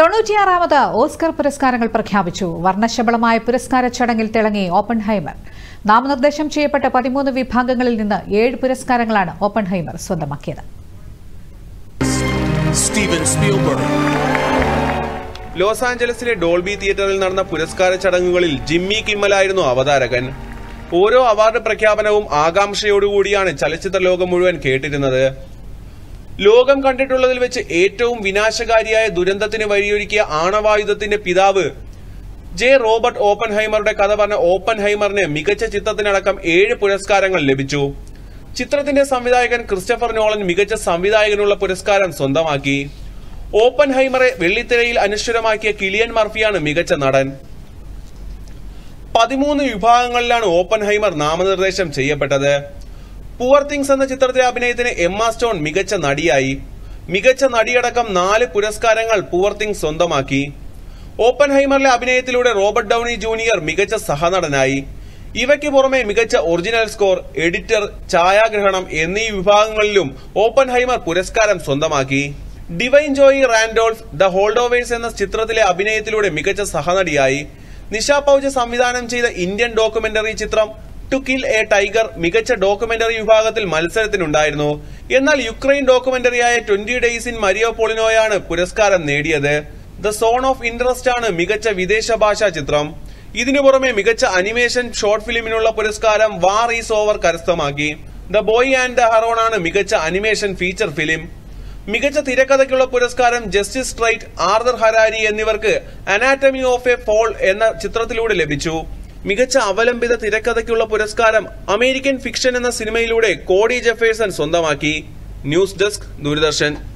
തൊണ്ണൂറ്റിയാറാമത് Oscar പുരസ്കാരങ്ങൾ പ്രഖ്യാപിച്ചു വർണ്ണശബളമായ പുരസ്കാര ചടങ്ങിൽ തിളങ്ങി ഓപ്പൺ ഹൈമർ നാമനിർദ്ദേശം ചെയ്യപ്പെട്ട പതിമൂന്ന് വിഭാഗങ്ങളിൽ നിന്ന് ഏഴ് പുരസ്കാരങ്ങളാണ് ഓപ്പൺ ഹൈമർ സ്വന്തമാക്കിയത് Steven Spielberg. ലോസ് ആഞ്ചലസിലെ ഡോൾബി തിയേറ്ററിൽ നടന്ന പുരസ്കാര ചടങ്ങുകളിൽ ജിമ്മി കിമ്മലായിരുന്നു അവതാരകൻ ഓരോ അവാർഡ് പ്രഖ്യാപനവും ആകാംക്ഷയോടുകൂടിയാണ് ചലച്ചിത്ര ലോകം മുഴുവൻ കേട്ടിരുന്നത് ലോകം കണ്ടിട്ടുള്ളതിൽ വെച്ച് ഏറ്റവും വിനാശകാരിയായ ദുരന്തത്തിന് വഴിയൊരുക്കിയ ആണവായുധത്തിന്റെ പിതാവ് ജെ റോബർട്ട് ഓപ്പൻഹൈമറുടെ കഥ പറഞ്ഞ ഓപ്പൻഹൈമറിന് മികച്ച ചിത്രത്തിനടക്കം ഏഴ് പുരസ്കാരങ്ങൾ ലഭിച്ചു ചിത്രത്തിന്റെ സംവിധായകൻ ക്രിസ്റ്റഫർ നോളൻ മികച്ച സംവിധായകനുള്ള പുരസ്കാരം സ്വന്തമാക്കി ഓപ്പൻഹൈമറെ വെള്ളിത്തിരയിൽ അനശ്വരമാക്കിയ കിലിയൻ മർഫിയാണ് മികച്ച നടൻ പതിമൂന്ന് വിഭാഗങ്ങളിലാണ് ഓപ്പൻഹൈമർ നാമനിർദ്ദേശം ചെയ്യപ്പെട്ടത് പുവർ തിങ്സ് എന്ന ചിത്രത്തിലെ അഭിനയത്തിന് എമ്മ സ്റ്റോൺ മികച്ച നടിയായി മികച്ച നടിയടക്കം നാല് പുരസ്കാരങ്ങൾ പുവർ തിങ്സ് സ്വന്തമാക്കി ഓപ്പൻഹൈമറിലെ അഭിനയത്തിലൂടെ റോബർട്ട് ഡൌണി ജൂനിയർ മികച്ച സഹനടനായി ഇവയ്ക്ക് പുറമെ മികച്ച ഒറിജിനൽ സ്കോർ എഡിറ്റർ ഛായാഗ്രഹണം എന്നീ വിഭാഗങ്ങളിലും ഓപ്പൻഹൈമർ പുരസ്കാരം സ്വന്തമാക്കി Da'Vine Joy Randolph the Holdovers എന്ന ചിത്രത്തിലെ അഭിനയത്തിലൂടെ മികച്ച സഹനടിയായി നിഷ പൌജ സംവിധാനം ചെയ്ത ഇന്ത്യൻ ഡോക്യുമെന്ററി ചിത്രം ടു കിൽ എ ടൈഗർ മികച്ച ഡോക്യുമെന്ററി വിഭാഗത്തിൽ മത്സരത്തിനുണ്ടായിരുന്നു എന്നാൽ യുക്രൈൻ ഡോക്യുമെന്ററിയായ ട്വന്റി ഡേയ്സ് ഇൻ മരിയോ പോളിനോയാണ് പുരസ്കാരം നേടിയത് ദ സോൺ ഓഫ് ഇൻട്രസ്റ്റ് ആണ് മികച്ച വിദേശ ഭാഷാ ചിത്രം ഇതിനു പുറമെ മികച്ച അനിമേഷൻ ഷോർട്ട് ഫിലിമിനുള്ള പുരസ്കാരം വാർ ഈസ് ഓവർ കരസ്ഥമാക്കി the boy and the heron ആണ് മികച്ച അനിമേഷൻ ഫീച്ചർ ഫിലിം മികച്ച തിരക്കഥയ്ക്കുള്ള പുരസ്കാരം ജസ്റ്റിസ് സ്ട്രൈറ്റ് ആർദർ ഹരാരി എന്നിവർക്ക് അനാറ്റമി ഓഫ് എ ഫോൾ എന്ന ചിത്രത്തിലൂടെ ലഭിച്ചു മികച്ച അവലംബിത തിരക്കഥയ്ക്കുള്ള പുരസ്കാരം അമേരിക്കൻ ഫിക്ഷൻ എന്ന സിനിമയിലൂടെ കോഡി ജെഫേഴ്സൺ സ്വന്തമാക്കി ന്യൂസ് ഡെസ്ക് ദൂരദർശൻ